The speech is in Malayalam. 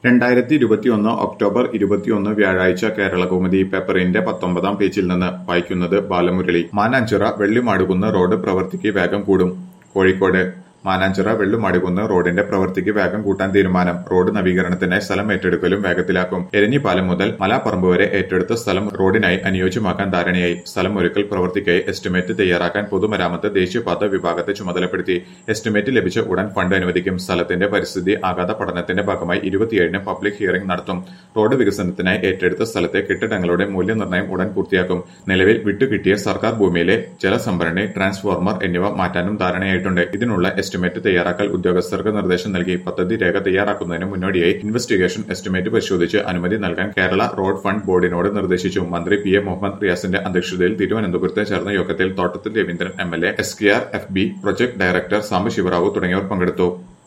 രണ്ടായിരത്തി ഇരുപത്തിയൊന്ന് ഒക്ടോബർ ഇരുപത്തിയൊന്ന് വ്യാഴാഴ്ച കേരളകൗമുദി പേപ്പറിന്റെ പത്തൊമ്പതാം പേജിൽ നിന്ന് വായിക്കുന്നത് ബാലമുരളി മാനാഞ്ചിറ വെള്ളിമാടുകുന്ന് റോഡ് പ്രവൃത്തിക്ക് വേഗം കൂടും കോഴിക്കോട് മാനാഞ്ചിറ വെള്ളുമാടുകുന്ന് റോഡിന്റെ പ്രവൃത്തിക്ക് വേഗം കൂട്ടാൻ തീരുമാനം റോഡ് നവീകരണത്തിനായി സ്ഥലം ഏറ്റെടുക്കലും വേഗത്തിലാക്കും എരഞ്ഞിപ്പാലം മുതൽ മലാപ്പറമ്പ് വരെ ഏറ്റെടുത്ത സ്ഥലം റോഡിനായി അനുയോജ്യമാക്കാൻ ധാരണയായി സ്ഥലം ഒരുക്കൽ പ്രവൃത്തിക്കായി എസ്റ്റിമേറ്റ് തയ്യാറാക്കാൻ പൊതുമരാമത്ത് ദേശീയപാത വിഭാഗത്തെ ചുമതലപ്പെടുത്തി എസ്റ്റിമേറ്റ് ലഭിച്ച ഉടൻ ഫണ്ട് അനുവദിക്കും സ്ഥലത്തിന്റെ പരിസ്ഥിതി ആഘാത പഠനത്തിന്റെ ഭാഗമായി ഇരുപത്തിയേഴിന് പബ്ലിക് ഹിയറിംഗ് നടത്തും റോഡ് വികസനത്തിനായി ഏറ്റെടുത്ത സ്ഥലത്തെ കെട്ടിടങ്ങളുടെ മൂല്യനിർണ്ണയം ഉടൻ പൂർത്തിയാക്കും നിലവിൽ വിട്ടുകിട്ടിയ സർക്കാർ ഭൂമിയിലെ ജലസംഭരണി ട്രാൻസ്ഫോർമർ എന്നിവ മാറ്റാനും ധാരണയായിട്ടുണ്ട് ഇതിനുള്ള എസ്റ്റിമേറ്റ് തയ്യാറാക്കൽ ഉദ്യോഗസ്ഥർക്ക് നിർദ്ദേശം നൽകി പദ്ധതി രേഖ തയ്യാറാക്കുന്നതിന് മുന്നോടിയായി ഇൻവെസ്റ്റിഗേഷൻ എസ്റ്റിമേറ്റ് പരിശോധിച്ച് അനുമതി നൽകാൻ കേരള റോഡ് ഫണ്ട് ബോർഡിനോട് നിർദ്ദേശിച്ചു മന്ത്രി പി എ മുഹമ്മദ് റിയാസിന്റെ അധ്യക്ഷതയിൽ തിരുവനന്തപുരത്ത് ചേർന്ന യോഗത്തിൽ Thottathil Raveendran M L A S K R F B project director Samba Sivarao തുടങ്ങിയവർ പങ്കെടുത്തു